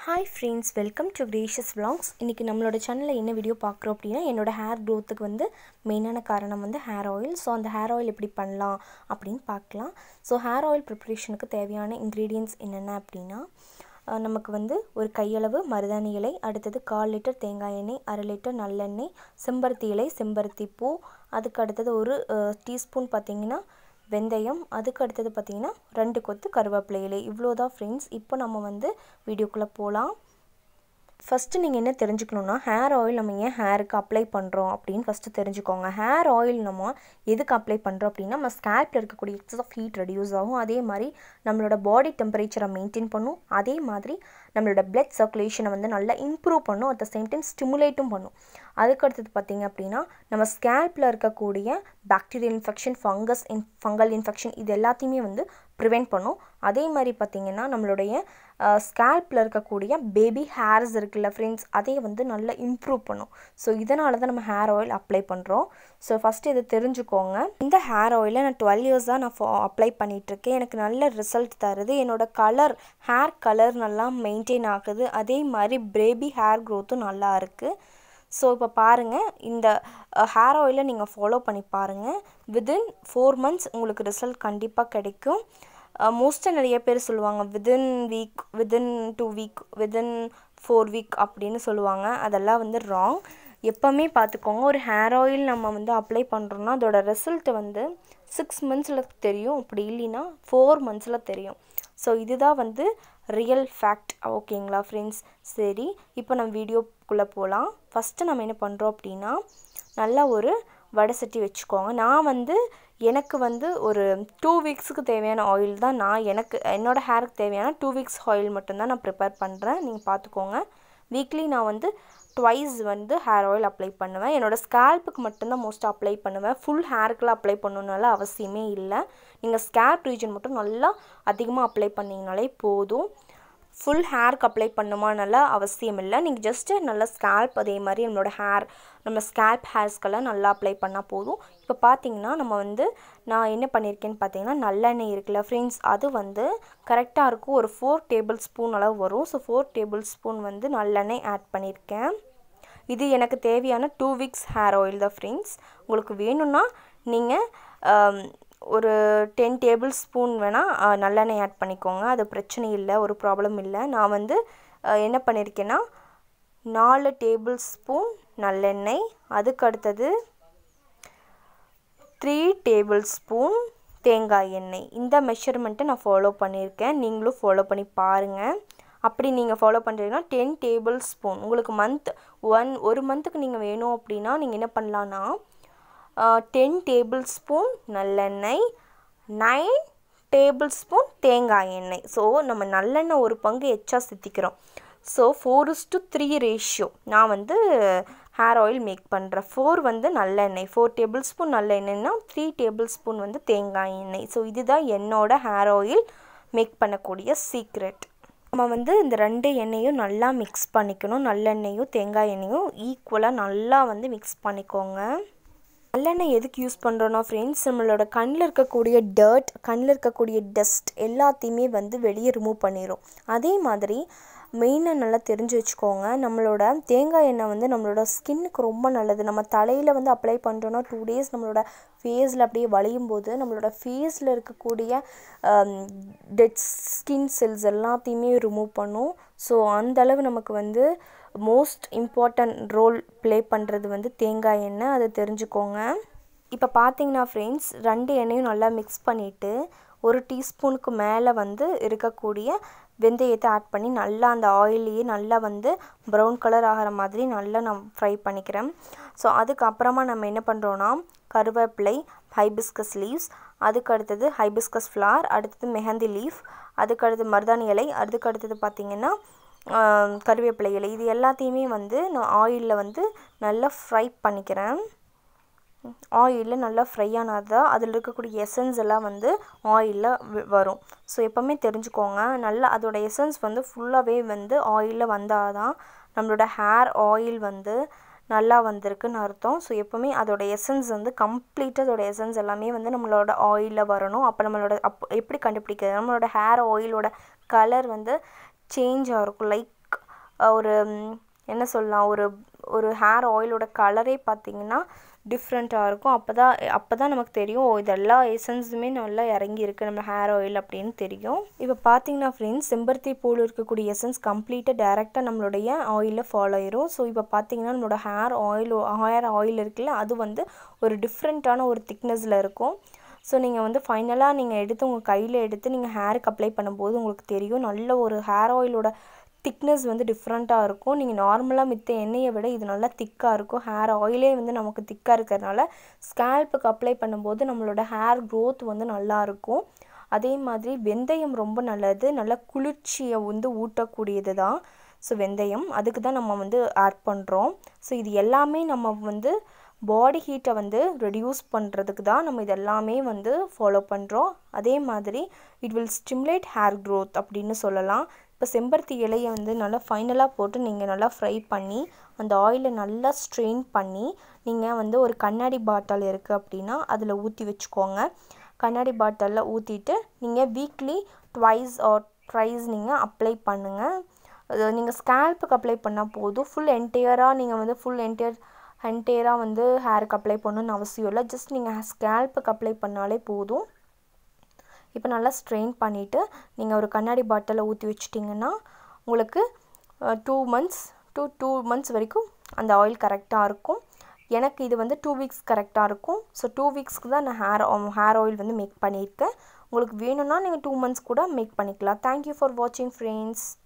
hi friends welcome to Gracious vlogs இன்றைக்கி நம்மளோட சேனலில் என்ன வீடியோ பார்க்குறோம் அப்படின்னா என்னோட ஹேர் க்ரோத்துக்கு வந்து மெயினான காரணம் வந்து ஹேர் ஆயில் ஸோ அந்த ஹேர் ஆயில் எப்படி பண்ணலாம் அப்படின்னு பார்க்கலாம் ஸோ ஹேர் ஆயில் ப்ரிப்ரேஷனுக்கு தேவையான இன்க்ரீடியன்ட்ஸ் என்னென்ன அப்படின்னா அஹ், நமக்கு வந்து ஒரு கையளவு மருதாணி இலை அடுத்தது கால் லிட்டர் தேங்காய் எண்ணெய் அரை லிட்டர் நல்லெண்ணெய் செம்பருத்தி இலை செம்பருத்தி பூ அதுக்கு அடுத்தது ஒரு டீஸ்பூன் பார்த்திங்கன்னா வெந்தயம் அதுக்கு அடுத்தது பார்த்திங்கன்னா ரெண்டு கொத்து கருவேப்பிலை இலை இவ்வளோ தான் ஃப்ரெண்ட்ஸ் இப்போ நம்ம வந்து வீடியோக்குள்ளே போகலாம் ஃபஸ்ட்டு நீங்கள் என்ன தெரிஞ்சுக்கணுன்னா ஹேர் ஆயில் நம்ம ஏன் ஹேருக்கு அப்ளை பண்ணுறோம் அப்படின்னு ஃபஸ்ட்டு தெரிஞ்சுக்கோங்க ஹேர் ஆயில் நம்ம எதுக்கு அப்ளை பண்ணுறோம் அப்படின்னா நம்ம ஸ்கேல்பில் இருக்கக்கூடிய எக்ஸஸ் ஆஃப் ஹீட் ரெடியூஸ் ஆகும் அதே மாதிரி நம்மளோட பாடி டெம்பரேச்சரை மெயின்டைன் பண்ணும் அதே மாதிரி நம்மளோட பிளட் சர்க்குலேஷனை வந்து நல்லா இம்ப்ரூவ் பண்ணும் அட் த சேம் டைம் ஸ்டிமுலேட்டும் பண்ணும் அதுக்கு அடுத்தது பார்த்தீங்க அப்படின்னா நம்ம ஸ்கேல்பில் இருக்கக்கூடிய bacterial infection fungus in fungal infection இது எல்லாத்தையுமே வந்து ப்ரிவெண்ட் பண்ணும் அதே மாதிரி பார்த்திங்கன்னா நம்மளுடைய ஸ்கேல்பில் இருக்கக்கூடிய பேபி ஹேர்ஸ் இருக்குல்ல ஃப்ரெண்ட்ஸ் அதை வந்து நல்லா இம்ப்ரூவ் பண்ணும் ஸோ இதனால தான் நம்ம ஹேர் ஆயில் அப்ளை பண்ணுறோம் ஸோ ஃபஸ்ட்டு இதை தெரிஞ்சுக்கோங்க இந்த ஹேர் ஆயிலை நான் டுவெல் இயர்ஸ் தான் நான் அப்ளை பண்ணிகிட்ருக்கேன் எனக்கு நல்ல ரிசல்ட் தருது என்னோட கலர் ஹேர் கலர் நல்லா மெயின்டைன் ஆகுது அதே மாதிரி பேபி ஹேர் க்ரோத்தும் நல்லா இருக்குது ஸோ இப்போ பாருங்கள் இந்த ஹேர் ஆயிலை நீங்கள் ஃபாலோ பண்ணி பாருங்கள் வித்தின் ஃபோர் மந்த்ஸ் உங்களுக்கு ரிசல்ட் கண்டிப்பாக கிடைக்கும் மோஸ்ட்டாக நிறைய பேர் சொல்லுவாங்க within week within two week within four week அப்படின்னு சொல்லுவாங்க அதெல்லாம் வந்து ராங் எப்போவுமே பார்த்துக்கோங்க ஒரு ஹேர் ஆயில் நம்ம வந்து அப்ளை பண்ணுறோன்னா அதோட ரிசல்ட் வந்து சிக்ஸ் மந்த்ஸில் தெரியும் அப்படி இல்லைன்னா ஃபோர் மந்த்ஸில் தெரியும் ஸோ இதுதான் வந்து ரியல் ஃபேக்ட் ஓகேங்களா ஃப்ரெண்ட்ஸ் சரி இப்போ நம்ம வீடியோக்குள்ளே போகலாம் ஃபஸ்ட்டு நம்ம என்ன பண்ணுறோம் அப்படின்னா நல்லா ஒரு வடை சட்டி வச்சுக்கோங்க நான் வந்து எனக்கு வந்து ஒரு டூ வீக்ஸுக்கு தேவையான ஆயில் தான் நான் எனக்கு என்னோடய ஹேருக்கு தேவையான டூ வீக்ஸ் ஆயில் மட்டும்தான் நான் ப்ரிப்பேர் பண்ணுறேன் நீங்கள் பார்த்துக்கோங்க வீக்லி நான் வந்து ட்வைஸ் வந்து ஹேர் ஆயில் அப்ளை பண்ணுவேன் என்னோடய ஸ்கேல்ப்புக்கு மட்டும்தான் மோஸ்ட்டாக அப்ளை பண்ணுவேன் ஃபுல் ஹேருக்குலாம் அப்ளை பண்ணணுனால அவசியமே இல்லை நீங்கள் ஸ்கேல்ப் ரீஜன் மட்டும் நல்லா அதிகமாக அப்ளை பண்ணிங்கனாலே போதும் ஃபுல் ஹேருக்கு அப்ளை பண்ணுமானால அவசியம் இல்லை நீங்கள் ஜஸ்ட்டு நல்லா ஸ்கேல்ப் அதே மாதிரி நம்மளோட ஹேர் நம்ம ஸ்கேல்ப் ஹேர்ஸ்க்கெல்லாம் நல்லா அப்ளை பண்ணால் போதும் இப்போ பார்த்தீங்கன்னா நம்ம வந்து நான் என்ன பண்ணியிருக்கேன்னு பார்த்தீங்கன்னா நல்லெண்ணெய் இருக்குல்ல ஃப்ரெண்ட்ஸ் அது வந்து கரெக்டாக இருக்கும் ஒரு ஃபோர் டேபிள் ஸ்பூன் அளவு வரும் ஸோ ஃபோர் டேபிள் ஸ்பூன் வந்து நல்லெண்ணெய் ஆட் பண்ணியிருக்கேன் இது எனக்கு தேவையான டூ வீக்ஸ் ஹேர் ஆயில் தான் ஃப்ரெண்ட்ஸ் உங்களுக்கு வேணும்னா நீங்கள் ஒரு டென் டேபிள் ஸ்பூன் வேணால் நல்லெண்ணெய் ஆட் பண்ணிக்கோங்க அது பிரச்சனை இல்லை ஒரு ப்ராப்ளம் இல்லை நான் வந்து என்ன பண்ணியிருக்கேன்னா நாலு டேபிள் ஸ்பூன் நல்லெண்ணெய் அதுக்கு அடுத்தது த்ரீ டேபிள் ஸ்பூன் தேங்காய் எண்ணெய் இந்த மெஷர்மெண்ட்டை நான் ஃபாலோ பண்ணியிருக்கேன் நீங்களும் ஃபாலோ பண்ணி பாருங்கள் அப்படி நீங்கள் ஃபாலோ பண்ணுறீங்கன்னா டென் டேபிள் ஸ்பூன் உங்களுக்கு மந்த் ஒன் ஒரு மந்த்துக்கு நீங்கள் வேணும் அப்படின்னா நீங்கள் என்ன பண்ணலான்னா டென் டேபிள் ஸ்பூன் நல்லெண்ணெய் நைன் டேபிள் ஸ்பூன் தேங்காய் எண்ணெய் ஸோ நம்ம நல்லெண்ணெய் ஒரு பங்கு எச்சா சித்திக்கிறோம் so four is to three ratio நான் வந்து ஹேர் ஆயில் மேக் பண்ணுறேன் ஃபோர் வந்து நல்லெண்ணெய் ஃபோர் டேபிள் ஸ்பூன் நல்லெண்ணெய்னா த்ரீ டேபிள் ஸ்பூன் வந்து தேங்காய் எண்ணெய் ஸோ இதுதான் என்னோட ஹேர் ஆயில் மேக் பண்ணக்கூடிய சீக்ரெட் நம்ம வந்து இந்த ரெண்டு எண்ணெயும் நல்லா மிக்ஸ் பண்ணிக்கணும் நல்லெண்ணெயும் தேங்காய் எண்ணெயும் ஈக்குவலாக நல்லா வந்து மிக்ஸ் பண்ணிக்கோங்க நல்லெண்ணெய் எதுக்கு யூஸ் பண்ணுறோன்னா ஃப்ரெண்ட்ஸ் நம்மளோட கண்ணில் இருக்கக்கூடிய டர்ட் கண்ணில் இருக்கக்கூடிய டஸ்ட் எல்லாத்தையுமே வந்து வெளியே ரிமூவ் பண்ணிடும் அதே மாதிரி மெயினாக நல்லா தெரிஞ்சு வச்சுக்கோங்க நம்மளோட தேங்காய் எண்ணெய் வந்து நம்மளோட ஸ்கின்னுக்கு ரொம்ப நல்லது நம்ம தலையில் வந்து அப்ளை பண்ணுறோன்னா டூ டேஸ் நம்மளோட ஃபேஸில் அப்படியே வளையும் போது நம்மளோட ஃபேஸில் இருக்கக்கூடிய டெட் ஸ்கின் செல்ஸ் எல்லாத்தையுமே ரிமூவ் பண்ணும் ஸோ அந்தளவு நமக்கு வந்து மோஸ்ட் இம்பார்ட்டன்ட் ரோல் ப்ளே பண்ணுறது வந்து தேங்காய் எண்ணெய் அதை தெரிஞ்சுக்கோங்க இப்போ பார்த்தீங்கன்னா ஃப்ரெண்ட்ஸ் ரெண்டு எண்ணெயும் நல்லா மிக்ஸ் பண்ணிவிட்டு ஒரு டீஸ்பூனுக்கு மேலே வந்து இருக்கக்கூடிய வெந்தயத்தை ஆட் பண்ணி நல்லா அந்த ஆயிலையே நல்லா வந்து ப்ரௌன் கலர் ஆகிற மாதிரி நல்லா நான் ஃப்ரை பண்ணிக்கிறேன் ஸோ அதுக்கப்புறமா நம்ம என்ன பண்ணுறோன்னா கருவேப்பிலை ஹைபிஸ்கஸ் லீவ்ஸ் அதுக்கு அடுத்தது ஹைபிஸ்கஸ் ஃப்ளார் அடுத்தது மெஹந்தி லீஃப் அதுக்கு அடுத்து மருதாணி இலை அதுக்கு அடுத்தது பார்த்திங்கன்னா கருவேப்பிலை இலை இது எல்லாத்தையுமே வந்து நான் ஆயிலில் வந்து நல்லா ஃப்ரை பண்ணிக்கிறேன் ஆயிலில் நல்லா ஃப்ரை ஆனதான் அதில் இருக்கக்கூடிய எசன்ஸ் எல்லாம் வந்து ஆயிலில் வரும் ஸோ எப்போவுமே தெரிஞ்சுக்கோங்க நல்லா அதோட எசன்ஸ் வந்து ஃபுல்லாகவே வந்து ஆயிலில் வந்தால் தான் நம்மளோட ஹேர் ஆயில் வந்து நல்லா வந்திருக்குன்னு அர்த்தம் ஸோ எப்போவுமே அதோட எசன்ஸ் வந்து கம்ப்ளீட்டாக அதோட எசன்ஸ் எல்லாமே வந்து நம்மளோட ஆயிலில் வரணும் அப்போ நம்மளோட அப் எப்படி கண்டுபிடிக்கிறது நம்மளோட ஹேர் ஆயிலோட கலர் வந்து சேஞ்ச் ஆகிருக்கும் லைக் ஒரு என்ன சொல்லலாம் ஒரு ஒரு ஹேர் ஆயிலோட கலரே பார்த்திங்கன்னா டிஃப்ரெண்ட்டாக இருக்கும் அப்போ தான் அப்போ தான் நமக்கு தெரியும் ஓ இது எல்லா எசன்ஸுமே நல்லா இறங்கி இருக்குது நம்ம ஹேர் ஆயில் அப்படின்னு தெரியும் இப்போ பார்த்தீங்கன்னா ஃப்ரெண்ட்ஸ் செம்பருத்தி பூவில் இருக்கக்கூடிய எசன்ஸ் கம்ப்ளீட்டாக டேரெக்டாக நம்மளுடைய ஆயிலில் ஃபாலோ ஆயிரும் ஸோ இப்போ பார்த்தீங்கன்னா நம்மளோட ஹேர் ஆயில் ஹேர் ஆயில் இருக்குல்ல அது வந்து ஒரு டிஃப்ரெண்ட்டான ஒரு திக்னஸில் இருக்கும் ஸோ நீங்கள் வந்து ஃபைனலாக நீங்கள் எடுத்து உங்கள் கையில் எடுத்து நீங்கள் ஹேருக்கு அப்ளை பண்ணும்போது உங்களுக்கு தெரியும் நல்ல ஒரு ஹேர் ஆயிலோட திக்னஸ் வந்து டிஃப்ரெண்ட்டாக இருக்கும் நீங்கள் நார்மலாக மித்த எண்ணெயை விட இது நல்லா திக்காக இருக்கும் ஹேர் ஆயிலே வந்து நமக்கு திக்காக இருக்கிறதுனால ஸ்கேல்ப்புக்கு அப்ளை பண்ணும்போது நம்மளோட ஹேர் க்ரோத் வந்து நல்லாயிருக்கும் அதே மாதிரி வெந்தயம் ரொம்ப நல்லது நல்ல குளிர்ச்சியை வந்து ஊட்டக்கூடியது தான் ஸோ வெந்தயம் அதுக்கு தான் நம்ம வந்து ஆட் பண்ணுறோம் ஸோ இது எல்லாமே நம்ம வந்து பாடி ஹீட்டை வந்து ரெடியூஸ் பண்ணுறதுக்கு தான் நம்ம இது எல்லாமே வந்து ஃபாலோ பண்ணுறோம் அதே மாதிரி it will stimulate hair growth அப்படின்னு சொல்லலாம் இப்போ செம்பருத்தி இலையை வந்து நல்லா ஃபைனலாக போட்டு நீங்கள் நல்லா ஃப்ரை பண்ணி அந்த ஆயிலை நல்லா ஸ்ட்ரெயின் பண்ணி நீங்கள் வந்து ஒரு கண்ணாடி பாட்டில் இருக்குது அப்படின்னா அதில் ஊற்றி வச்சுக்கோங்க கண்ணாடி பாட்டிலில் ஊற்றிட்டு நீங்கள் வீக்லி ட்வைஸ் ஆர் ட்ரைஸ் நீங்கள் அப்ளை பண்ணுங்கள் அது நீங்கள் ஸ்கேல்ப்புக்கு அப்ளை பண்ணால் போதும் ஃபுல் என்டையராக நீங்கள் வந்து ஃபுல் என்டையர் என்டையராக வந்து ஹேருக்கு அப்ளை பண்ணணுன்னு அவசியம் இல்லை ஜஸ்ட் நீங்கள் ஸ்கேல்ப்புக்கு அப்ளை பண்ணாலே போதும் இப்போ நல்லா ஸ்ட்ரெயின் பண்ணிவிட்டு நீங்கள் ஒரு கண்ணாடி பாட்டிலில் ஊற்றி வச்சிட்டிங்கன்னா உங்களுக்கு two months two two months வரைக்கும் அந்த ஆயில் கரெக்டாக இருக்கும் எனக்கு இது வந்து டூ வீக்ஸ் கரெக்டாக இருக்கும் ஸோ டூ வீக்ஸ்க்கு தான் நான் ஹேர் ஹேர் ஆயில் வந்து மேக் பண்ணியிருக்கேன் உங்களுக்கு வேணும்னா நீங்கள் டூ மந்த்ஸ் கூட மேக் பண்ணிக்கலாம் தேங்க்யூ ஃபார் வாட்சிங் ஃப்ரெண்ட்ஸ்